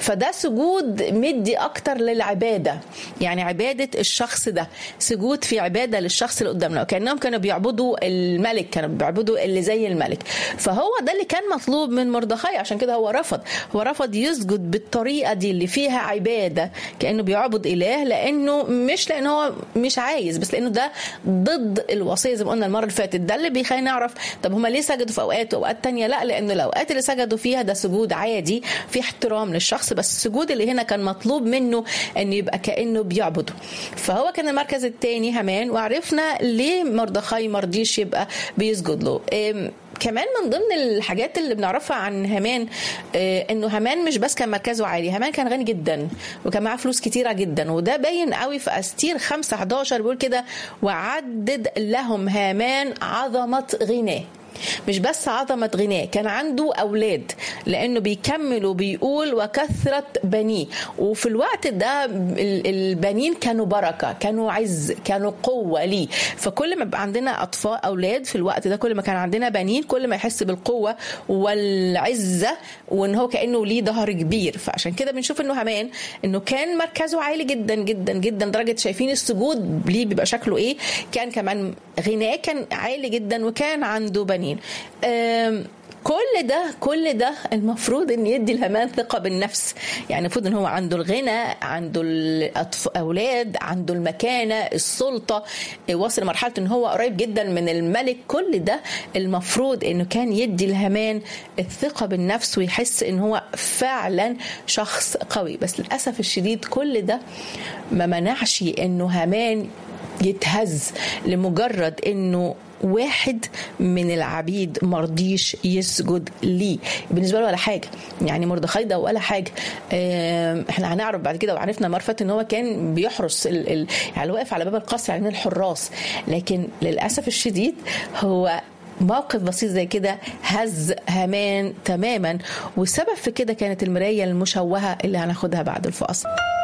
فده سجود مدي اكتر للعباده يعني عباده الشخص ده سجود في عباده للشخص اللي قدامنا وكانهم كانوا بيعبدوا الملك كانوا بيعبدوا اللي زي الملك فهو ده اللي كان مطلوب من مردخاي عشان كده هو رفض هو رفض يسجد بالطريقه دي اللي فيها عباده كانه بيعبد اله لانه مش لان هو مش عايز بس لانه ده ضد الوصيه زي ما قلنا المره اللي فاتت ده اللي بيخلينا نعرف طب هم ليه سجدوا في اوقات واوقات تانية لا لانه الاوقات اللي سجدوا فيها ده سجود عادي في احترام للشخص بس السجود اللي هنا كان مطلوب منه انه يبقى كانه بيعبده فهو كان المركز الثاني همان وعرفنا ليه مردخاي مرضيش يبقى بيسجد له كمان من ضمن الحاجات اللي بنعرفها عن هامان آه انه هامان مش بس كان مركزه عالي هامان كان غني جدا وكان معاه فلوس كتيره جدا وده باين قوي في استير 5 11 بيقول كده وعدد لهم هامان عظمه غناه مش بس عظمة غناه كان عنده أولاد لأنه بيكمل وبيقول وكثرة بنيه وفي الوقت ده البنين كانوا بركة كانوا عز كانوا قوة ليه فكل ما يبقى عندنا أطفال أولاد في الوقت ده كل ما كان عندنا بنين كل ما يحس بالقوة والعزة وإن هو كأنه ليه ظهر كبير فعشان كده بنشوف إنه همان إنه كان مركزه عالي جدا جدا جدا درجة شايفين السجود ليه بيبقى شكله إيه كان كمان غناه كان عالي جدا وكان عنده بنين كل ده كل ده المفروض ان يدي الهمان ثقه بالنفس يعني المفروض ان هو عنده الغنى عنده الاولاد عنده المكانه السلطه واصل لمرحله ان هو قريب جدا من الملك كل ده المفروض انه كان يدي الهمان الثقه بالنفس ويحس ان هو فعلا شخص قوي بس للاسف الشديد كل ده ما منعش انه همان يتهز لمجرد انه واحد من العبيد مرضيش يسجد ليه بالنسبه له ولا حاجه يعني مردخاي ده ولا حاجه احنا هنعرف بعد كده وعرفنا مرفت ان هو كان بيحرس ال ال يعني واقف على باب القصر يعني الحراس لكن للاسف الشديد هو موقف بسيط زي كده هز هامان تماما والسبب في كده كانت المرايه المشوهه اللي هناخدها بعد الفاصل